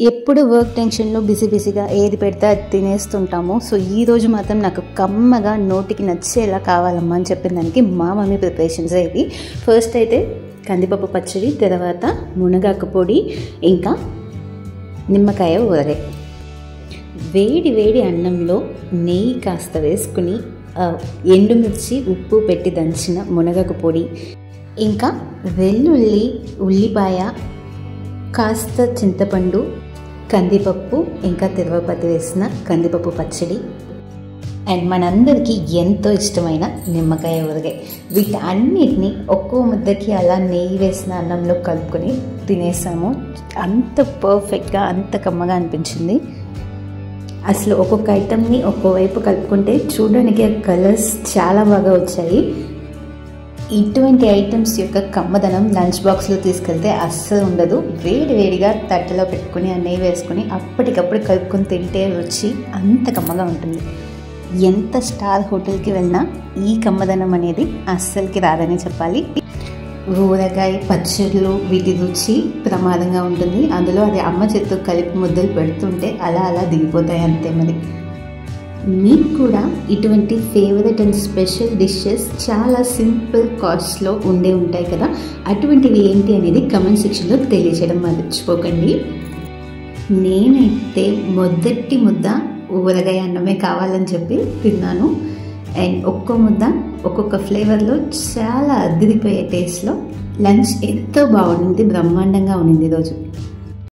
ఎప్పుడు వర్క్ టెన్షన్లో బిజీ బిజీగా ఏది పెడితే అది తినేస్తుంటాము సో ఈ రోజు మాత్రం నాకు కమ్మగా నోటికి నచ్చేలా కావాలమ్మా అని చెప్పిన దానికి మా మమ్మీ ప్రిపరేషన్స్ ఇది ఫస్ట్ అయితే కందిపప్పు పచ్చడి తర్వాత మునగాకు పొడి ఇంకా నిమ్మకాయ ఊరగాయ వేడి వేడి అన్నంలో నెయ్యి కాస్త వేసుకుని ఆ, ఎండుమిర్చి ఉప్పు పెట్టి దంచిన మునగకు పొడి ఇంకా వెల్లుల్లి ఉల్లిపాయ కాస్త చింతపండు కందిపప్పు ఇంకా తిరువపతి వేసిన కందిపప్పు పచ్చడి అండ్ మనందరికీ ఎంతో ఇష్టమైన నిమ్మకాయ ఊరగాయ వీటన్నిటిని ఒక్కో ముద్దకి అలా నెయ్యి వేసిన అన్నంలో కలుపుకొని తినేసాము అంత పర్ఫెక్ట్గా అంత కమ్మగా అనిపించింది అసలు ఒక్కొక్క ఐటమ్ని ఒక్కోవైపు కలుపుకుంటే చూడడానికి ఆ కలర్స్ చాలా బాగా వచ్చాయి ఇటువంటి ఐటమ్స్ యొక్క కమ్మదనం లంచ్ బాక్స్లో తీసుకెళ్తే అస్సలు ఉండదు వేడి వేడిగా తట్టలో పెట్టుకుని ఆ నెయ్యి వేసుకుని అప్పటికప్పుడు కలుపుకొని తింటే రుచి అంత కమ్మగా ఉంటుంది ఎంత స్టార్ హోటల్కి వెళ్ళినా ఈ కమ్మదనం అనేది అస్సలకి రాదని చెప్పాలి ఊరగాయ పచ్చళ్ళు వీటి రుచి ప్రమాదంగా ఉంటుంది అందులో అది అమ్మ చేత్తో కలిపి ముద్దలు పెడుతుంటే అలా అలా దిగిపోతాయి అంతే మరి మీకు కూడా ఇటువంటి ఫేవరెట్ అండ్ స్పెషల్ డిషెస్ చాలా సింపుల్ కాస్ట్లో ఉండే ఉంటాయి కదా అటువంటివి ఏంటి అనేది కమెంట్ సెక్షన్లో తెలియజేయడం మర్చిపోకండి నేనైతే మొదటి ముద్ద ఊరగాయ అన్నమే కావాలని చెప్పి తిన్నాను అండ్ ఒక్కో ముద్ద ఒక్కొక్క ఫ్లేవర్లో చాలా అదిరిపోయే టేస్ట్లో లంచ్ ఎంతో బాగుంది బ్రహ్మాండంగా ఉండింది ఈరోజు